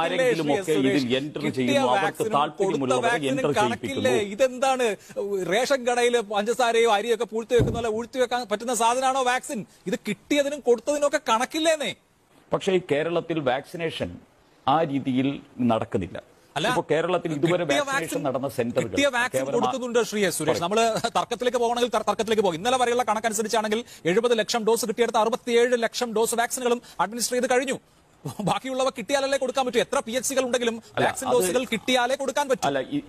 ആരെങ്കിലും ശ്രീ ഒക്കെ സുരേഷ്? ഇതിൽ enter കിട്ടിയ ചെയ്യുന്നു, അവർക്ക് വാക്സിനും താല്പര്യമുള്ളവരെ കൊടുത്ത വാക്സിനും enter കണക്കില്ലേ ചെയ്യിപ്പിക്കുന്നു. ഇതെന്താണ് റേഷൻ കടയിൽ പഞ്ചസാരയോ അരിയൊക്കെ പൂഴ്ത്തി വെക്കുന്ന പോലെ ഊഴ്ത്തി വെക്കാൻ പറ്റുന്ന സാധനമാണോ വാക്സിൻ ഇത് കിട്ടിയതിനും കൊടുത്തതിനും ഒക്കെ കണക്കില്ലേന്നേ പക്ഷേ ഈ കേരളത്തിൽ വാക്സിനേഷൻ ആ രീതിയിൽ നടക്കുന്നില്ല അല്ല, ഇപ്പൊ കേരളത്തിൽ ഇതുവരെ കിട്ടിയ വാക്സിനേഷൻ വാക്സിൻ- നടന്ന സെന്ററുകൾ കിട്ടിയ വാക്സിൻ കേവലം ആ- കൊടുക്കുന്നുണ്ട് ശ്രീ എസ് സുരേഷ് നമ്മൾ തർക്കത്തിലേക്ക് പോകണമെങ്കിൽ തർ- തർക്കത്തിലേക്ക് പോകും ഇന്നലെ വരെയുള്ള കണക്കനുസരിച്ചാണെങ്കിൽ എഴുപത് ലക്ഷം ഡോസ് കിട്ടിയെടുത്ത അറുപത്തിയേഴ് ലക്ഷം ഡോസ് വാക്സിനുകളും അഡ്മിനിസ്റ്റർ ചെയ്ത് കഴിഞ്ഞു ബാക്കിയുള്ളവ കിട്ടിയാലല്ലേ കൊടുക്കാൻ പറ്റൂ എത്ര പി എച്ച് സികൾ ഉണ്ടെങ്കിലും അല്ല, വാക്സിൻ അത് ഡോസുകൾ കിട്ടിയാലേ കൊടുക്കാൻ പറ്റൂ അല്ല ഈ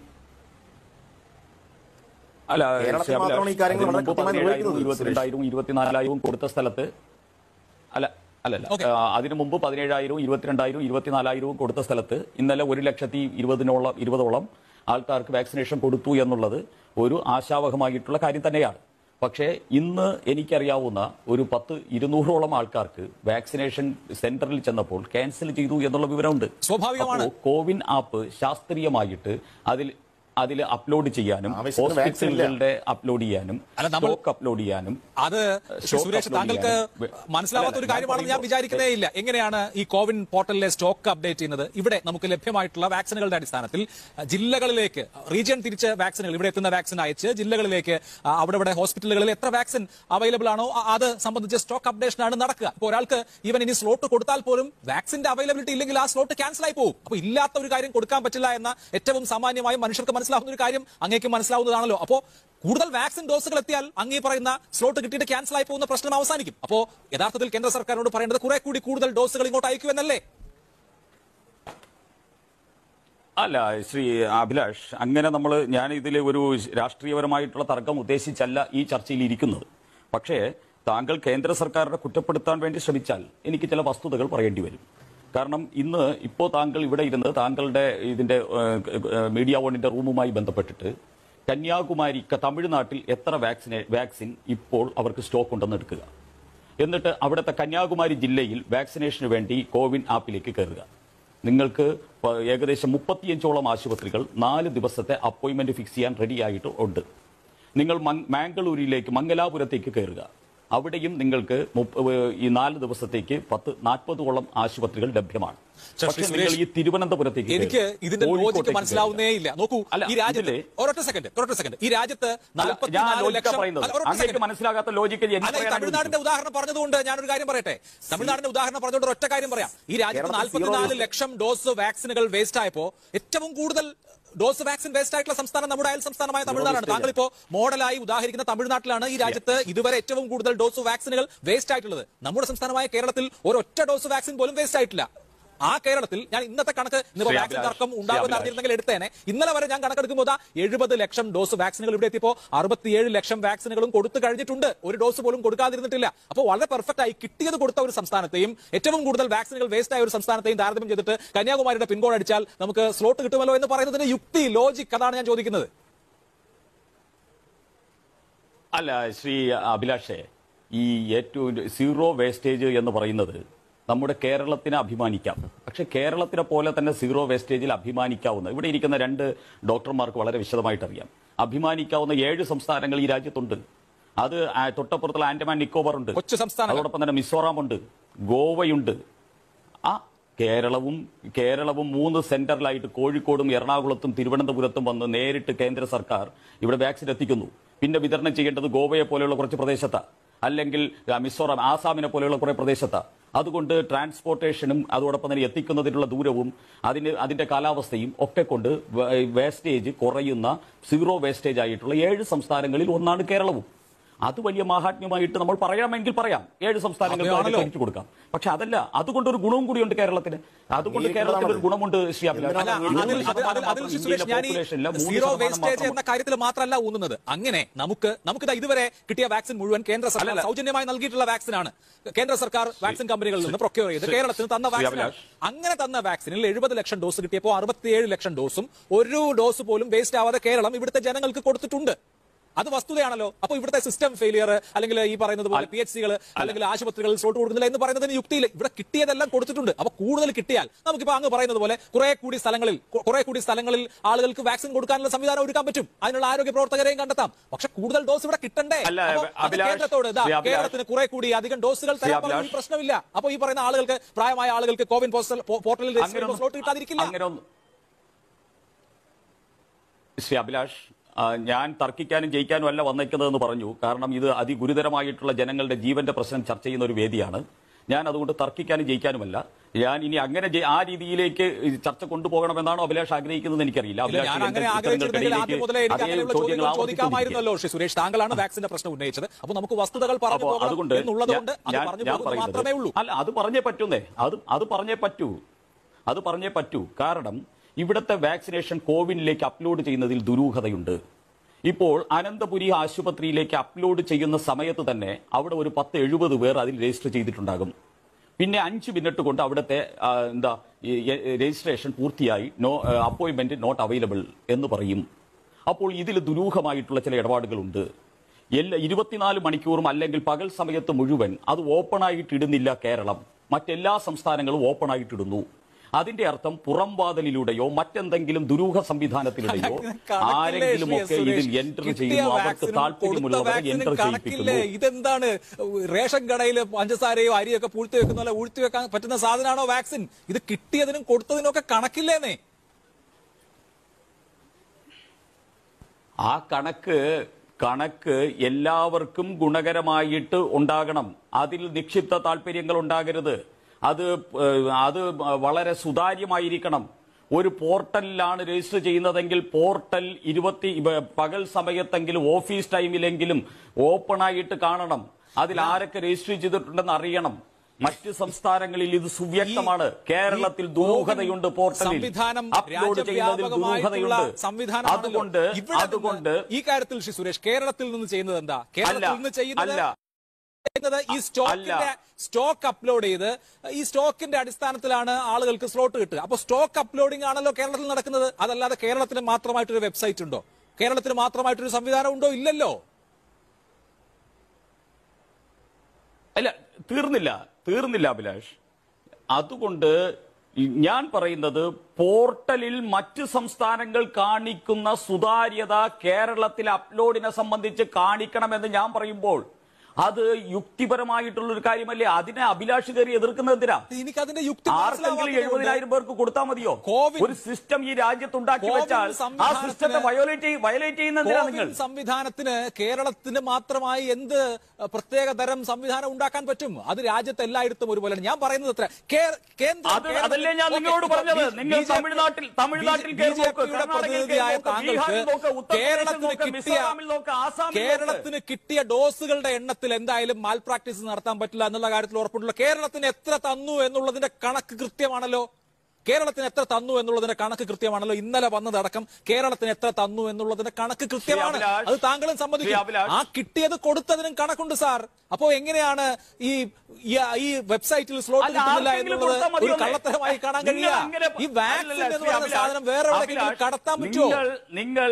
അല്ല കേരളത്തിൽ ശ്രീ മാത്രമാണ് ഈ കാര്യങ്ങൾ അതിന് വളരെ മുമ്പ് കൃത്യമായി പതിനേഴായിരവും നിർവഹിക്കുന്നത്, ഇരുപത്തിരണ്ടായിരവും ഇരുപത്തിനാലായിരവും കൊടുത്ത സ്ഥലത്ത് അല്ല അല്ലല്ല Okay. ആ, അതിനു മുമ്പ് പതിനേഴായിരവും ഇരുപത്തിരണ്ടായിരവും ഇരുപത്തിനാലായിരവും കൊടുത്ത സ്ഥലത്ത് ഇന്നലെ ഒരു ലക്ഷത്തി ഇരുപതിനോളം ഇരുപതോളം ആൾക്കാർക്ക് വാക്സിനേഷൻ കൊടുത്തു എന്നുള്ളത് ഒരു ആശാവഹമായിട്ടുള്ള കാര്യം തന്നെയാണ് പക്ഷേ ഇന്ന് എനിക്കറിയാവുന്ന ഒരു പത്ത് ഇരുന്നൂറോളം ആൾക്കാർക്ക് വാക്സിനേഷൻ സെന്ററിൽ ചെന്നപ്പോൾ ക്യാൻസൽ ചെയ്തു എന്നുള്ള വിവരമുണ്ട് സ്വാഭാവികമാണ്. അപ്പോ കോവിൻ ആപ്പ് ശാസ്ത്രീയമായിട്ട് അതിൽ അതിൽ അപ്ലോഡ് ചെയ്യാനും ആവശ്യത്തിന് vaccine ഇല്ല. ഹോസ്പിറ്റലുകളുടെ അപ്ലോഡ് ചെയ്യാനും അല്ല, നമ്മൾ- സ്റ്റോക്ക് അപ്ലോഡ് ചെയ്യാനും അത് ശ്രീ സ്റ്റോക്ക് സുരേഷ് അപ്ലോഡ് താങ്കൾക്ക് ചെയ്യാനും. മനസ്സിലാവാത്ത ഒരു അല്ല, ഞാൻ കാര്യമാണെന്ന് ഞാൻ പറയുമ്പോൾ- വിചാരിക്കുന്നേ ഇല്ല എങ്ങനെയാണ് ഈ കോവിൻ പോർട്ടലിലെ സ്റ്റോക്ക് അപ്ഡേറ്റ് ചെയ്യുന്നത് ഇവിടെ നമുക്ക് ലഭ്യമായിട്ടുള്ള വാക്സിനുകളുടെ അടിസ്ഥാനത്തിൽ അഹ്, ജില്ലകളിലേക്ക് റീജിയൻ തിരിച്ച് വാക്സിനുകൾ ഇവിടെ എത്തുന്ന വാക്സിൻ അയച്ച് ജില്ലകളിലേക്ക് അഹ്, അവിടെ ഇവിടെ ഹോസ്പിറ്റലുകളിൽ എത്ര വാക്സിൻ അവൈലബിൾ ആണോ അ- അത് സംബന്ധിച്ച് സ്റ്റോക്ക് അപ്ഡേഷൻ ആണ് നടക്കുക ഇപ്പോൾ ഒരാൾക്ക് ഈവൻ ഇനി സ്ലോട്ട് കൊടുത്താൽ പോലും വാക്സിന്റെ അവൈലബിലിറ്റി ഇല്ലെങ്കിൽ ആ സ്ലോട്ട് ക്യാൻസൽ ആയി പോകും അപ്പോൾ ഇല്ലാത്ത ഒരു കാര്യം കൊടുക്കാൻ പറ്റില്ല എന്ന ഏറ്റവും സാമാന്യമായും മനുഷ്യർക്ക് മനസ്സിലാവുന്ന ഒരു കാര്യം അങ്ങേക്ക് മനസ്സിലാവുന്നതാണല്ലോ അപ്പോൾ കൂടുതൽ വാക്സിൻ ഡോസുകൾ എത്തിയാൽ അങ്ങേ പറയുന്ന സ്ലോട്ട് കിട്ടിയിട്ട് ക്യാൻസൽ ആയി പോകുന്ന പ്രശ്നം അവസാനിക്കും അപ്പോൾ യഥാർത്ഥത്തിൽ കേന്ദ്ര സർക്കാരിനോട് പറയേണ്ടത് കുറെ കൂടി കൂടുതൽ ഡോസുകൾ ഇങ്ങോട്ട് അയക്കൂ എന്നല്ലേ അല്ല ശ്രീ അഭിലാഷ് അങ്ങനെ നമ്മൾ ഞാൻ ഇതിൽ ഒരു രാഷ്ട്രീയപരമായിട്ടുള്ള തർക്കം ഉദ്ദേശിച്ചല്ല ഈ ചർച്ചയിൽ ഇരിക്കുന്നത് പക്ഷേ താങ്കൾ കേന്ദ്ര സർക്കാരിനെ കുറ്റപ്പെടുത്താൻ വേണ്ടി ശ്രമിച്ചാൽ എനിക്ക് ചില വസ്തുതകൾ പറയേണ്ടി വരും കാരണം ഇന്ന് ഇപ്പോൾ താങ്കൾ ഇവിടെ ഇരുന്ന് താങ്കളുടെ ഇതിന്റെ ഏഹ്, ഏഹ്, മീഡിയ വണ്ണിന്റെ റൂമുമായി ബന്ധപ്പെട്ടിട്ട് കന്യാകുമാരി ക- തമിഴ്നാട്ടിൽ എത്ര വാക്സിനെ വാക്സിൻ ഇപ്പോൾ അവർക്ക് സ്റ്റോക്ക് ഉണ്ടെന്ന് എടുക്കുക എന്നിട്ട് അവിടുത്തെ കന്യാകുമാരി ജില്ലയിൽ വാക്സിനേഷന് വേണ്ടി കോവിൻ ആപ്പിലേക്ക് കയറുക നിങ്ങൾക്ക് പ- ഏകദേശം മുപ്പത്തിയഞ്ചോളം ആശുപത്രികൾ നാല് ദിവസത്തെ അപ്പോയിന്റ്മെന്റ് ഫിക്സ് ചെയ്യാൻ റെഡിയായിട്ട് ഉണ്ട് നിങ്ങൾ മങ്- മാംഗ്ലൂരിലേക്ക് മംഗലാപുരത്തേക്ക് കയറുക അവിടെയും നിങ്ങൾക്ക് മുപ്പ- ഏഹ് ഈ നാല് ദിവസത്തേക്ക് പത്ത് നാൽപ്പതോളം ആശുപത്രികൾ ലഭ്യമാണ് ശ്രീ പക്ഷേ സുരേഷ്, നിങ്ങൾ ഈ തിരുവനന്തപുരത്തേക്ക് എനിക്ക് കയറുക. ഇതിന്റെ ലോജിക്ക് കോഴിക്കോട്ടേക്ക് മനസ്സിലാവുന്നേ ഇല്ല നോക്കൂ അല്ല, ഈ രാജ്യത്ത് ഇതിലെ- ഒരൊറ്റ സെക്കൻഡ് ഒരൊറ്റ സെക്കൻഡ് ഈ രാജ്യത്ത് അല്ല, ഞാൻ നാൽപ്പത്തിനാല് ലോജിക്കാ ലക്ഷം പറയുന്നത് അല്ല, ഒരൊറ്റ അങ്ങേക്ക് second. മനസ്സിലാകാത്ത ലോജിക്ക് എന്നെ അല്ല ഈ പറയാനാണ് തമിഴ്നാടിന്റെ ഉദാഹരണം പറഞ്ഞതുകൊണ്ട് ഞാനൊരു കാര്യം പറയട്ടെ തമിഴ്നാടിന്റെ ഉദാഹരണം പറഞ്ഞുകൊണ്ട് ഒറ്റ കാര്യം പറയാം ഈ രാജ്യത്ത് കേരളത്തിൽ നാൽപ്പത്തിനാല് zero ലക്ഷം ഡോസ് വാക്സിനുകൾ വേസ്റ്റ് ആയപ്പോ ഏറ്റവും കൂടുതൽ ഡോസ് വാക്സിൻ വേസ്റ്റ് ആയിട്ടുള്ള സംസ്ഥാനം നമ്മുടെ അയൽ സംസ്ഥാനമായ തമിഴ്നാടാണ് താങ്കൾ ഇപ്പോ മോഡലായി ഉദാഹരിക്കുന്ന തമിഴ്നാട്ടിലാണ് ഈ രാജ്യത്ത് ഇതുവരെ ഏറ്റവും കൂടുതൽ ഡോസ് വാക്സിനുകൾ വേസ്റ്റ് ആയിട്ടുള്ളത് നമ്മുടെ സംസ്ഥാനമായ കേരളത്തിൽ ഒരൊറ്റ ഡോസ് വാക്സിൻ പോലും വേസ്റ്റ് ആയിട്ടില്ല ആ കേരളത്തിൽ ഞാൻ ഇന്നത്തെ കണക്ക് ഇന്നിപ്പോ ശ്രീ വാക്സിൻ അഭിലാഷ്, തർക്കം ശ്രീ ഉണ്ടാകുന്ന അഭിലാഷ്. അറിഞ്ഞിരുന്നെങ്കിൽ എടുത്തേനെ ഇന്നലെ വരെ ഞാൻ കണക്കെടുക്കുമ്പോൾ എഴുപത് ലക്ഷം ഡോസ് വാക്സിനുകൾ ഇവിടെ എത്തിയപ്പോ അറുപത്തിയേഴ് ലക്ഷം വാക്സിനുകളും കൊടുത്തു കഴിഞ്ഞിട്ടുണ്ട് ഒരു ഡോസ് പോലും കൊടുക്കാതിരുന്നിട്ടില്ല അപ്പോൾ വളരെ പെർഫെക്റ്റ് ആയി കിട്ടിയത് കൊടുത്ത ഒരു സംസ്ഥാനത്തെയും ഏറ്റവും കൂടുതൽ വാക്സിനുകൾ വേസ്റ്റ് ആയ ഒരു സംസ്ഥാനത്തെയും താരതമ്യം ചെയ്തിട്ട് കന്യാകുമാരിയുടെ പിൻകോഡ് അടിച്ചാൽ നമുക്ക് സ്ലോട്ട് കിട്ടുമല്ലോ എന്ന് പറയുന്നതിന് യുക്തി ലോജിക് അതാണ് ഞാൻ ചോദിക്കുന്നത് അല്ല ശ്രീ അഭിലാഷേ ഈ ഏറ്റവും സീറോ വേസ്റ്റേജ് എന്ന് പറയുന്നത് നമ്മുടെ കേരളത്തിന് അഭിമാനിക്കാം പക്ഷെ കേരളത്തിനെ പോലെ തന്നെ സീറോ വേസ്റ്റേജിൽ അഭിമാനിക്കാവുന്ന ഇവിടെ ഇരിക്കുന്ന രണ്ട് ഡോക്ടർമാർക്ക് വളരെ വിശദമായിട്ട് അറിയാം അഭിമാനിക്കാവുന്ന ഏഴ് സംസ്ഥാനങ്ങൾ ഈ രാജ്യത്തുണ്ട് അത് ആ തൊട്ടപ്പുറത്തുള്ള ആൻഡമാൻ നിക്കോബർ ഉണ്ട് കൊച്ചു സംസ്ഥാനങ്ങൾ. അതോടൊപ്പം തന്നെ മിസോറാം ഉണ്ട് ഗോവയുണ്ട് ആ കേരളവും കേരളവും മൂന്ന് സെന്ററിലായിട്ട് കോഴിക്കോടും എറണാകുളത്തും തിരുവനന്തപുരത്തും വന്ന് നേരിട്ട് കേന്ദ്ര സർക്കാർ ഇവിടെ വാക്സിൻ എത്തിക്കുന്നു പിന്നെ വിതരണം ചെയ്യേണ്ടത് ഗോവയെ പോലെയുള്ള കുറച്ച് പ്രദേശത്താ അല്ലെങ്കിൽ ആ, മിസോറാം ആസാമിനെ പോലെയുള്ള കുറെ പ്രദേശത്താ അതുകൊണ്ട് ട്രാൻസ്പോർട്ടേഷനും അതോടൊപ്പം തന്നെ എത്തിക്കുന്നതിനുള്ള ദൂരവും അതിന് അതിന്റെ കാലാവസ്ഥയും ഒക്കെ കൊണ്ട് വേ- വേസ്റ്റേജ് കുറയുന്ന സീറോ വേസ്റ്റേജ് ആയിട്ടുള്ള ഏഴ് സംസ്ഥാനങ്ങളിൽ ഒന്നാണ് കേരളവും അത് വലിയ മാഹാത്മ്യമായിട്ട് നമ്മൾ പറയാമെങ്കിൽ പറയാം ഏഴ് സംസ്ഥാനങ്ങൾക്ക് അതെയാണല്ലോ. ക്രെഡിറ്റ് കൊടുക്കാം പക്ഷെ അതല്ല അതുകൊണ്ട് ഒരു ഗുണവും കൂടിയുണ്ട് കേരളത്തിന് അതുകൊണ്ട് കേരളത്തിന് ഒരു ഗുണമുണ്ട് ശ്രീ അഭിലാഷ്. അല്ല ഇരുപത് അതിൽ അതിൽ- ശതമാനം അതിൽ- അതിൽ മാത്രം ശ്രീ സുരേഷ് ഇന്ത്യയിലെ ഞാൻ ഈ populationലെ മൂന്ന് സീറോ ശതമാനം വേസ്റ്റേജ് മാത്രം എന്ന കാര്യത്തിൽ മാത്രമല്ല ഊന്നുന്നത് അങ്ങനെ നമുക്ക് നമുക്കിത് ഇതുവരെ കിട്ടിയ വാക്സിൻ മുഴുവൻ കേന്ദ്ര സർക്കാർ അല്ലല്ല. സൗജന്യമായി നൽകിയിട്ടുള്ള വാക്സിനാണ് കേന്ദ്ര സർക്കാർ വാക്സിൻ കമ്പനികളിൽ നിന്ന് പ്രൊക്യൂർ ചെയ്ത് ശ്രീ- കേരളത്തിന് തന്ന ശ്രീ വാക്സിനാണ് അഭിലാഷ്. അങ്ങനെ തന്ന വാക്സിനിൽ എഴുപത് ലക്ഷം ഡോസ് കിട്ടിയപ്പോൾ അറുപത്തിയേഴ് ലക്ഷം ഡോസും ഒരു ഡോസ് പോലും വേസ്റ്റ് ആവാതെ കേരളം ഇവിടുത്തെ ജനങ്ങൾക്ക് കൊടുത്തിട്ടുണ്ട് അത് വസ്തുതയാണല്ലോ അപ്പൊ ഇവിടുത്തെ സിസ്റ്റം ഫെയിലിയർ അല്ലെങ്കിൽ ഈ പറയുന്നത് പോലെ പി എച്ച് സികൾ അല്ലെങ്കിൽ ആശുപത്രികളിൽ സ്ലോട്ട് കൊടുക്കുന്നില്ല എന്ന് പറയുന്നതിന് യുക്തിയില്ല ഇവിടെ കിട്ടിയതെല്ലാം കൊടുത്തിട്ടുണ്ട് അപ്പൊ കൂടുതൽ കിട്ടിയാൽ നമുക്കിപ്പോ അങ്ങ് പറയുന്നത് പോലെ കുറെ കൂടി സ്ഥലങ്ങളിൽ കു- കുറെ കൂടി സ്ഥലങ്ങളിൽ ആളുകൾക്ക് വാക്സിൻ കൊടുക്കാനുള്ള സംവിധാനം ഒരുക്കാൻ പറ്റും അതിനുള്ള ആരോഗ്യ പ്രവർത്തകരെയും കണ്ടെത്താം പക്ഷെ കൂടുതൽ ഡോസ് ഇവിടെ കിട്ടണ്ടേ അല്ല, അപ്പൊ അത് അഭിലാഷ്, കേന്ദ്രത്തോട് ഇതാ, ശ്രീ അഭിലാഷ്. കേരളത്തിന് കുറെ കൂടി അധികം ഡോസുകൾ ശ്രീ തരാൻ പറഞ്ഞാൽ അഭിലാഷ്. ഈ പ്രശ്നമില്ല അപ്പൊ ഈ പറയുന്ന ആളുകൾക്ക് പ്രായമായ ആളുകൾക്ക് കോവിൻ പോസ്റ്റൽ പോ- പോർട്ടലിൽ രജിസ്റ്റർ അങ്ങനെ ചെയ്യുമ്പോൾ സ്ലോട്ട് കിട്ടാതിരിക്കില്ല അങ്ങനെ ഒന്ന് ശ്രീ അഭിലാഷ് ആ, ഞാൻ തർക്കിക്കാനും ജയിക്കാനും അല്ല വന്നേക്കുന്നതെന്ന് പറഞ്ഞു കാരണം ഇത് അതിഗുരുതരമായിട്ടുള്ള ജനങ്ങളുടെ ജീവന്റെ പ്രശ്നം ചർച്ച ചെയ്യുന്ന ഒരു വേദിയാണ് ഞാൻ അതുകൊണ്ട് തർക്കിക്കാനും ജയിക്കാനുമല്ല ഞാൻ ഇനി അങ്ങനെ ജയി- ആ രീതിയിലേക്ക് ഈ ചർച്ച കൊണ്ടുപോകണമെന്നാണോ അഭിലാഷ് ആഗ്രഹിക്കുന്നത് എനിക്കറിയില്ല ഇല്ല, അഭിലാഷ് ഞാൻ എന്റെ അങ്ങനെ ആഗ്രഹിച്ചിരുന്നെങ്കിൽ ആദ്യം മുതലേ എനിക്ക് അതേ അങ്ങനെയുള്ള ചോദ്യങ്ങൾ ചോദ്യങ്ങൾ ആവർത്തിച്ചുകൊണ്ടിരിക്കുക. ചോദിക്കാമായിരുന്നല്ലോ ശ്രീ സുരേഷ് താങ്കളാണ് വാക്സിന്റെ പ്രശ്നം ഉന്നയിച്ചത് അപ്പൊ നമുക്ക് വസ്തുതകൾ പറഞ്ഞു അപ്പോ പോകണം അതുകൊണ്ട് എന്നുള്ളത് ഞാൻ- കൊണ്ട് അത് ഞാൻ- പറഞ്ഞു ഞാൻ പോകുന്നത് പറയുന്നത് മാത്രമേ ഉള്ളൂ അല്ല അത് പറഞ്ഞേ പറ്റൂന്നേ അത് അത് പറഞ്ഞേ പറ്റൂ അത് പറഞ്ഞേ പറ്റൂ കാരണം ഇവിടുത്തെ വാക്സിനേഷൻ കോവിനിലേക്ക് അപ്ലോഡ് ചെയ്യുന്നതിൽ ദുരൂഹതയുണ്ട് ഇപ്പോൾ അനന്തപുരി ആശുപത്രിയിലേക്ക് അപ്ലോഡ് ചെയ്യുന്ന സമയത്ത് തന്നെ അവിടെ ഒരു പത്ത് എഴുപത് പേർ അതിൽ രജിസ്റ്റർ ചെയ്തിട്ടുണ്ടാകും പിന്നെ അഞ്ച് മിനിറ്റ് കൊണ്ട് അവിടുത്തെ ആ, എന്താ ഈ, എ- രജിസ്ട്രേഷൻ പൂർത്തിയായി നോ അപ്പോയിന്റ്മെന്റ് നോട്ട് അവൈലബിൾ എന്ന് പറയും അപ്പോൾ ഇതിൽ ദുരൂഹമായിട്ടുള്ള ചില ഇടപാടുകളുണ്ട് എല്ലാ ഇരുപത്തിനാല് മണിക്കൂറും അല്ലെങ്കിൽ പകൽ സമയത്ത് മുഴുവൻ അത് ഓപ്പൺ ആയിട്ട് ഇടുന്നില്ല കേരളം മറ്റെല്ലാ സംസ്ഥാനങ്ങളും ഓപ്പൺ ആയിട്ട് ഇടുന്നു അതിന്റെ അർത്ഥം പുറംവാതിലിലൂടെയോ മറ്റെന്തെങ്കിലും ദുരൂഹ സംവിധാനത്തിലൂടെയോ കണക്കില്ലേ ആരെങ്കിലും ശ്രീ ഒക്കെ ഇതിൽ സുരേഷ്? എൻറ്റർ കിട്ടിയ ചെയ്യുന്നു അവർക്ക് വാക്സിനും കൊടുത്ത താല്പര്യമുള്ളവരെ വാക്സിനും എൻറ്റർ കണക്കില്ലേ ചെയ്യിപ്പിക്കുന്നു ഇതെന്താണ് റേഷൻ കടയിൽ പഞ്ചസാരയോ അരിയൊക്കെ പൂഴ്ത്തി വെക്കുന്ന പോലെ ഊഴ്ത്തി വെക്കാൻ പറ്റുന്ന സാധനമാണോ വാക്സിൻ ഇത് കിട്ടിയതിനും കൊടുത്തതിനും ഒക്കെ കണക്കില്ലേന്നേ ആ കണക്ക് കണക്ക് എല്ലാവർക്കും ഗുണകരമായിട്ട് ഉണ്ടാകണം അതിൽ നിക്ഷിപ്ത താല്പര്യങ്ങൾ ഉണ്ടാകരുത് അത് ഏഹ്, അത് വളരെ സുതാര്യമായിരിക്കണം ഒരു പോർട്ടലിലാണ് രജിസ്റ്റർ ചെയ്യുന്നതെങ്കിൽ പോർട്ടൽ ഇരുപത്തി ഇവ- പകൽ സമയത്തെങ്കിലും ഓഫീസ് ടൈമിലെങ്കിലും ഓപ്പൺ ആയിട്ട് കാണണം അതിൽ ആരൊക്കെ രജിസ്റ്റർ ചെയ്തിട്ടുണ്ടെന്ന് അറിയണം മറ്റ് സംസ്ഥാനങ്ങളിൽ ഇത് സുവ്യക്തമാണ് കേരളത്തിൽ ഈ ദുരൂഹതയുണ്ട് പോർട്ടലിൽ സംവിധാനം അപ്ലോഡ് ചെയ്യുന്നതിൽ രാജ്യവ്യാപകമായിട്ടുള്ള ദുരൂഹതയുണ്ട് സംവിധാനമാണല്ലോ. അതുകൊണ്ട് ഇവിടെ നിന്ന് അതുകൊണ്ട് ഈ കാര്യത്തിൽ ശ്രീ സുരേഷ് കേരളത്തിൽ നിന്ന് ചെയ്യുന്നത് എന്താ കേരളത്തിൽ നിന്ന് ചെയ്യുന്നത് അല്ല ചെയ്യുന്നത് ഈ സ്റ്റോക്കിന്റെ സ്റ്റോക്ക് അപ്ലോഡ് ചെയ്ത് ഈ സ്റ്റോക്കിന്റെ അടിസ്ഥാനത്തിലാണ് ആളുകൾക്ക് സ്ലോട്ട് കിട്ടുക അപ്പൊ സ്റ്റോക്ക് അപ്ലോഡിംഗ് ആണല്ലോ കേരളത്തിൽ നടക്കുന്നത് അതല്ലാതെ കേരളത്തിന് മാത്രമായിട്ടൊരു വെബ്സൈറ്റ് ഉണ്ടോ കേരളത്തിന് മാത്രമായിട്ടൊരു സംവിധാനം ഉണ്ടോ ഇല്ലല്ലോ അല്ല തീർന്നില്ല തീർന്നില്ല അഭിലാഷ് അതുകൊണ്ട് ഈ- ഞാൻ പറയുന്നത് പോർട്ടലിൽ മറ്റ് സംസ്ഥാനങ്ങൾ കാണിക്കുന്ന സുതാര്യത കേരളത്തിൽ അപ്ലോഡിനെ സംബന്ധിച്ച് കാണിക്കണമെന്ന് ഞാൻ പറയുമ്പോൾ അത് യുക്തിപരമായിട്ടുള്ള ഒരു കാര്യമല്ലേ അതിനെ അഭിലാഷ് കയറി എതിർക്കുന്നത് എന്തിനാ എനിക്ക് അതിന്റെ യുക്തി ആർക്കെങ്കിലും മനസ്സിലാവാത്തതുകൊണ്ട് എഴുപതിനായിരം പേർക്ക് കൊടുത്താൽ മതിയോ കോവിൻ- ഒരു സിസ്റ്റം ഈ രാജ്യത്ത് ഉണ്ടാക്കി കോവിൻ വെച്ചാൽ ആ സംവിധാനത്തിന് സിസ്റ്റത്തെ വയോലേറ്റ് വയലേറ്റ് ചെയ്യുന്ന എന്തിനാ കോവിൻ നിങ്ങൾ സംവിധാനത്തിന് കേരളത്തിന് മാത്രമായി എന്ത് അഹ്, പ്രത്യേക തരം സംവിധാനം ഉണ്ടാക്കാൻ പറ്റും അത് രാജ്യത്ത് എല്ലായിടത്തും ഒരുപോലെയാണ് ഞാൻ പറയുന്നത് അത്ര കേ- കേന്ദ്രം അത് കേരളത്തിൽ- അതല്ലേ ഞാൻ ഓക്കേ, നിങ്ങളോട് ഇപ്പോ പറഞ്ഞത്. ബി- നിങ്ങൾ ബി ജെ പി- തമിഴ്നാട്ടിൽ- തമിഴ്നാട്ടിൽ ബി- കയറി ബി ജെ നോക്ക്, പിയുടെ കർണാടകയിൽ പ്രതിനിധിയായ കയറി നോക്ക്, താങ്കൾക്ക് ബീഹാറിൽ നോക്ക്, ഉത്തർപ്രദേശിൽ കേരളത്തിന് നോക്ക്, കിട്ടിയ മിസോറാമിൽ നോക്ക്, ആസാമിൽ നോക്ക്. കേരളത്തിന് കിട്ടിയ ഡോസുകളുടെ എണ്ണത്തിൽ എന്തായാലും മാൽ പ്രാക്ടീസ് നടത്താൻ പറ്റില്ല എന്നുള്ള കാര്യത്തിൽ ഉറപ്പുണ്ടല്ലോ കേരളത്തിന് എത്ര തന്നു എന്നുള്ളതിന്റെ കണക്ക് കൃത്യമാണല്ലോ കേരളത്തിന് എത്ര തന്നു എന്നുള്ളതിന്റെ കണക്ക് കൃത്യമാണല്ലോ ഇന്നലെ വന്നതടക്കം കേരളത്തിന് എത്ര തന്നു എന്നുള്ളതിന്റെ കണക്ക് കൃത്യമാണ് അഭിലാഷ്, അത് താങ്കളും ശ്രീ സമ്മതിക്കും അഭിലാഷ്. ആ കിട്ടിയത് കൊടുത്തതിനും കണക്കുണ്ട് സാർ അപ്പോ എങ്ങനെയാണ് ഈ ഈ- ഈ വെബ്സൈറ്റിൽ സ്ലോട്ട് അല്ല, കിട്ടുന്നില്ല ആർക്കെങ്കിലും എന്നുള്ളത് കൊടുത്താൽ ഒരു മതിയോ? കള്ളത്തരമായി കാണാൻ നിങ്ങൾ കഴിയില്ല അങ്ങനെ പ- ഈ വാക്സിൻ അല്ലല്ല, എന്ന് ശ്രീ പറയുന്ന അഭിലാഷ്, സാധനം വേറെ എവിടെയെങ്കിലും അഭിലാഷ്, കടത്താൻ പറ്റുമോ നിങ്ങൾ നിങ്ങൾ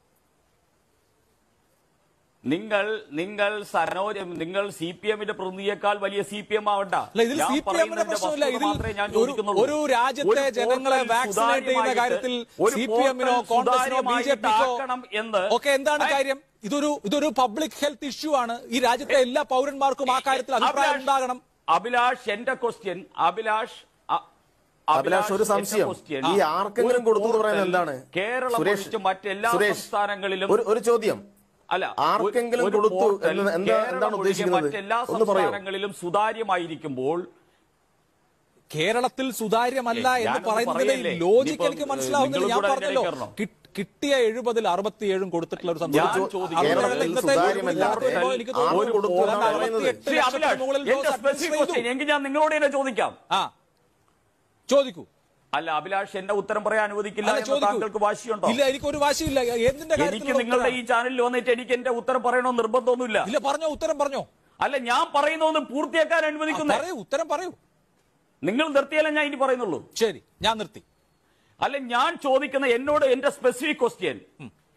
നിങ്ങൾ നിങ്ങൾ സനോജ് നിങ്ങൾ സി പി എമ്മിന്റെ പ്രതിനിധിയേക്കാൾ വലിയ സി പി എം ആവണ്ട അല്ല ഇതിൽ ഞാൻ സി പി എമ്മിന്റെ പറയുന്നതിന്റെ പ്രശ്നമില്ല വസ്തുത ഇതിൽ മാത്രമേ ഞാൻ ഒരു- ചോദിക്കുന്നുള്ളൂ. ഒരു രാജ്യത്തെ ഒരു ജനങ്ങളെ പോർട്ടൽ വാക്സിനേറ്റ് ചെയ്യുന്ന സുതാര്യമായിട്ട് കാര്യത്തിൽ ഒരു സി പി എമ്മിനോ പോർട്ടൽ കോൺഗ്രസിനോ ബി ജെ പിക്കോ സുതാര്യമായിട്ടാക്കണം എന്ന് ഒക്കെ എന്താണ് ഐ- കാര്യം ഇതൊരു ഇതൊരു പബ്ലിക് ഹെൽത്ത് ഇഷ്യൂ ആണ് ഈ രാജ്യത്തെ എല്ലാ പൗരന്മാർക്കും ആ കാര്യത്തിൽ അഭിപ്രായം അഭിലാഷ്, ഉണ്ടാകണം അഭിലാഷ് എന്റെ ക്വസ്റ്റ്യൻ അഭിലാഷ് അ- അഭിലാഷ്, ഒരു എന്റെ സംശയം. question. ഈ ആർക്കെങ്കിലും ഒരു കൊടുത്തു എന്ന് പറയുന്നത് പോർട്ടൽ എന്താണ്? കേരളം സുരേഷ്, ഒഴിച്ച് മറ്റെല്ലാ സുരേഷ്, സംസ്ഥാനങ്ങളിലും ഒരു ഒരു ചോദ്യം അല്ല ആർക്കെങ്കിലും ഒരു കൊടുത്തു പോർട്ടൽ എന്ന് എന്താ- കേരളം എന്താണ് ഒഴികെ ഉദ്ദേശിക്കുന്നത്? മറ്റെല്ലാ ഒന്ന് പറയോ? സംസ്ഥാനങ്ങളിലും സുതാര്യമായിരിക്കുമ്പോൾ കേരളത്തിൽ സുതാര്യമല്ല ഏയ്, എന്ന് ഞാനൊന്ന് പറയുന്നതിലെ പറയല്ലേ? ലോജിക്ക് ഇനിയിപ്പം, എനിക്ക് മനസ്സിലാവുന്നില്ല നിങ്ങളും ഞാൻ കൂടെ പറഞ്ഞല്ലോ അതിനിടയിൽ കയറണോ? കി- കിട്ടിയ എഴുപതിൽ അറുപത്തിയേഴും കൊടുത്തിട്ടുള്ള ഒരു ഞാൻ സംസ്ഥാനം ചോദിക്കുന്നത് അതുകൊണ്ടല്ല കേരളത്തിൽ ഇന്നത്തെ ഒരു സുതാര്യമല്ലാതെ പോർട്ടൽ എനിക്ക് തോന്നുന്നു ആർക്ക് കൊടുത്തു ഏതാണ്ട് എന്നാണ് പറയുന്നത്? 68 ശ്രീ ലക്ഷത്തിന് അഭിലാഷ് മുകളിൽ എന്റെ ഡോസ് സ്പെസിഫിക് administer ക്വസ്റ്റ്യൻ ചെയ്തു. എങ്കിൽ ഞാൻ നിങ്ങളോട് തന്നെ ചോദിക്കാം ആ ചോദിക്കൂ അല്ല അഭിലാഷ് എന്റെ ഉത്തരം പറയാൻ അനുവദിക്കില്ല അല്ല, എന്ന് ചോദിക്കൂ. താങ്കൾക്ക് വാശിയുണ്ടോ ഇല്ല എനിക്ക് ഒരു വാശിയില്ല എന്തിന്റെ എനിക്ക് കാര്യത്തിലുള്ള നിങ്ങളുടെ ഈ ഉത്തരവാ? ചാനലിൽ വന്നിട്ട് എനിക്ക് എന്റെ ഉത്തരം പറയണമെന്ന് നിർബന്ധമൊന്നുമില്ല ഇല്ല പറഞ്ഞോ ഉത്തരം പറഞ്ഞോ അല്ല ഞാൻ പറയുന്നതൊന്ന് പൂർത്തിയാക്കാൻ ആ, അനുവദിക്കുന്നേ പറയൂ ഉത്തരം പറയൂ നിങ്ങൾ നിർത്തിയാലേ ഞാൻ ഇനി പറയുന്നുള്ളൂ ശരി ഞാൻ നിർത്തി അല്ല ഞാൻ ചോദിക്കുന്ന എന്നോട് എന്റെ സ്പെസിഫിക് ക്വസ്റ്റ്യൻ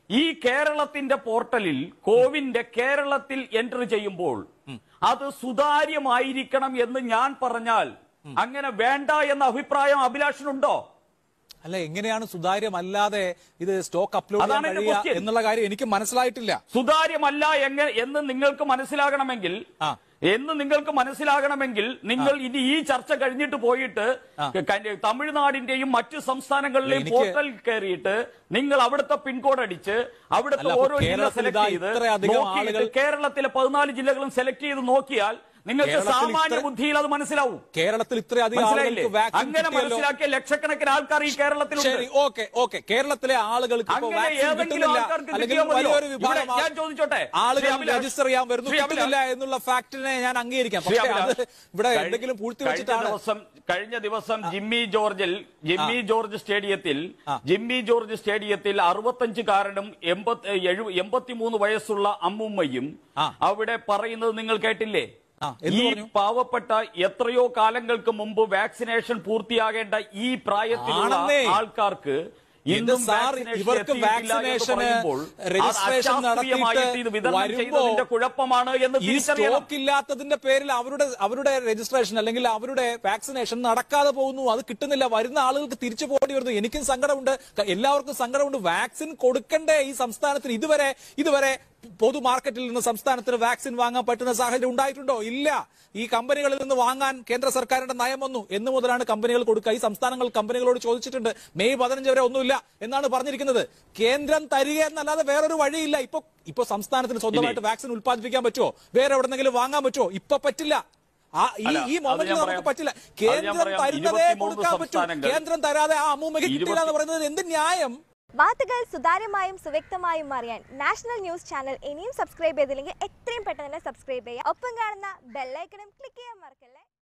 ഈ കേരളത്തിന്റെ പോർട്ടലിൽ കോവിന്റെ കേരളത്തിൽ എൻട്രി ചെയ്യുമ്പോൾ അത് സുതാര്യമായിരിക്കണം എന്ന് ഞാൻ പറഞ്ഞാൽ അങ്ങനെ വേണ്ട എന്ന അഭിപ്രായം അഭിലാഷനുണ്ടോ അല്ല എങ്ങനെയാണ് സുതാര്യമല്ലാതെ ഇത് സ്റ്റോക്ക് അപ്ലോഡ് ചെയ്യാൻ അതാണ് എന്റെ കഴിയുക question. എന്നുള്ള കാര്യം എനിക്ക് മനസ്സിലായിട്ടില്ല സുതാര്യമല്ല എങ്ങ എന്ന് നിങ്ങൾക്ക് മനസ്സിലാകണമെങ്കിൽ ആ. എന്ന് നിങ്ങൾക്ക് മനസ്സിലാകണമെങ്കിൽ നിങ്ങൾ ഇനി ഈ ചർച്ച കഴിഞ്ഞിട്ട് പോയിട്ട് ക- തമിഴ്നാടിന്റെയും മറ്റു സംസ്ഥാനങ്ങളിലെയും എനിക്ക് പോർട്ടൽ കയറിയിട്ട് നിങ്ങൾ അവിടുത്തെ പിൻകോഡ് അടിച്ച് അവിടുത്തെ അല്ല, അപ്പൊ ഓരോ ജില്ല കേരളത്തിൽ സെലക്ട് ഇതാ ചെയ്ത് ഇത്രയധികം നോക്കിയിട്ട് ആളുകൾ- കേരളത്തിലെ പതിനാല് ജില്ലകളും സെലക്ട് ചെയ്ത് നോക്കിയാൽ നിങ്ങൾക്ക് കേരളത്തിൽ സാമാന്യ ഇത്ര- ബുദ്ധിയിൽ അത് മനസ്സിലാവും കേരളത്തിൽ ഇത്രയധികം മനസ്സിലായില്ലേ ആളുകൾക്ക് വാക്സിൻ അങ്ങനെ കിട്ടിയല്ലോ. മനസ്സിലാക്കിയ ലക്ഷക്കണക്കിന് ആൾക്കാർ ഈ കേരളത്തിലുണ്ട് ശരി ഓക്കെ ഓക്കെ കേരളത്തിലെ ആളുകൾക്ക് ഇപ്പോ അങ്ങനെ വാക്സിൻ ഏതെങ്കിലും കിട്ടുന്നില്ല ആൾക്കാർക്ക് അല്ലെങ്കിൽ കിട്ടിയാൽ മതിയോ? വലിയൊരു ഇവിടെ വിഭാഗം ഞാൻ ചോദിച്ചോട്ടെ ആളുകൾ ശ്രീ അഭിലാഷ്, രജിസ്റ്റർ ചെയ്യാൻ വരുന്നു ശ്രീ കിട്ടുന്നില്ല എന്നുള്ള ഫാക്ടിനെ ഞാൻ അംഗീകരിക്കാം ശ്രീ പക്ഷേ അത് അഭിലാഷ്, ഇവിടെ കഴി- എന്തെങ്കിലും പൂഴ്ത്തി കഴിഞ്ഞ വെച്ചിട്ടാണ് ദിവസം കഴിഞ്ഞ ദിവസം ജിമ്മി ജോർജിൽ ജിമ്മി ജോർജ് സ്റ്റേഡിയത്തിൽ ആ. ജിമ്മി ജോർജ് സ്റ്റേഡിയത്തിൽ അറുപത്തഞ്ചുകാരനും എൺപത്തി എഴു- എൺപത്തിമൂന്ന് വയസ്സുള്ള അമ്മുമ്മയും ആ. അവിടെ പറയുന്നത് നിങ്ങൾ കേട്ടില്ലേ ആ, എന്ത് ഈ പറഞ്ഞു? പാവപ്പെട്ട എത്രയോ കാലങ്ങൾക്ക് മുമ്പ് വാക്സിനേഷൻ പൂർത്തിയാകേണ്ട ഈ പ്രായത്തിലുള്ള ആണെന്നേ. ആൾക്കാർക്ക് എന്റെ ഇന്നും സാർ vaccination ഇവർക്ക് എത്തിയിട്ടില്ല എന്ന് വാക്സിനേഷന് പറയുമ്പോൾ അത് രജിസ്ട്രേഷൻ അശാസ്ത്രീയമായിട്ട് ഇത് നടത്തിയിട്ട് വിതരണം വരുമ്പോ ചെയ്തതിന്റെ കുഴപ്പമാണ് എന്ന് ഈ തിരിച്ചറിയണം സ്റ്റോക്ക് ഇല്ലാത്തതിന്റെ പേരിൽ അവരുടെ അവരുടെ രജിസ്ട്രേഷൻ അല്ലെങ്കിൽ അവരുടെ വാക്സിനേഷൻ നടക്കാതെ പോകുന്നു അത് കിട്ടുന്നില്ല വരുന്ന ആളുകൾക്ക് തിരിച്ചു പോകേണ്ടി വരുന്നു എനിക്കും സങ്കടമുണ്ട് ക- എല്ലാവർക്കും സങ്കടമുണ്ട് വാക്സിൻ കൊടുക്കണ്ടേ ഈ സംസ്ഥാനത്തിന് ഇതുവരെ ഇതുവരെ പൊതു മാർക്കറ്റിൽ നിന്ന് സംസ്ഥാനത്തിന് വാക്സിൻ വാങ്ങാൻ പറ്റുന്ന സാഹചര്യം ഉണ്ടായിട്ടുണ്ടോ ഇല്ല ഈ കമ്പനികളിൽ നിന്ന് വാങ്ങാൻ കേന്ദ്ര സർക്കാരിന്റെ നയം വന്നു എന്ന് മുതലാണ് കമ്പനികൾ കൊടുക്കുക ഈ സംസ്ഥാനങ്ങൾ കമ്പനികളോട് ചോദിച്ചിട്ടുണ്ട് മെയ് പതിനഞ്ച് വരെ ഒന്നുമില്ല എന്നാണ് പറഞ്ഞിരിക്കുന്നത് കേന്ദ്രം തരിക എന്നല്ലാതെ വേറൊരു വഴിയില്ല ഇപ്പൊ ഇപ്പൊ സംസ്ഥാനത്തിന് സ്വന്തമായിട്ട് വാക്സിൻ ഉത്പാദിപ്പിക്കാൻ പറ്റുമോ വേറെ എവിടെന്നെങ്കിലും വാങ്ങാൻ പറ്റുമോ ഇപ്പൊ പറ്റില്ല ആ ഈ അല്ല, ഈ അത് മൊമെന്റിൽ ഞാൻ നമുക്ക് പറയാം. പറ്റില്ല അത് ഞാൻ കേന്ദ്രം പറയാം. തരുന്നതേ 23 കൊടുക്കാൻ പറ്റൂ സംസ്ഥാനങ്ങൾ. കേന്ദ്രം തരാതെ ആ അമ്മൂമ്മയ്ക്ക് കിട്ടില്ല എന്ന് ഇരുപത്തി- പറയുന്നത് എന്ത് ന്യായം വാർത്തകൾ സുതാര്യമായും സുവ്യക്തമായും അറിയാൻ നാഷണൽ ന്യൂസ് ചാനൽ ഇനിയും സബ്സ്ക്രൈബ് ചെയ്തില്ലെങ്കിൽ എത്രയും പെട്ടെന്ന് തന്നെ സബ്സ്ക്രൈബ് ചെയ്യുക ഒപ്പം കാണുന്ന ബെല്ലൈക്കണും ക്ലിക്ക് ചെയ്യാൻ മറക്കല്ലേ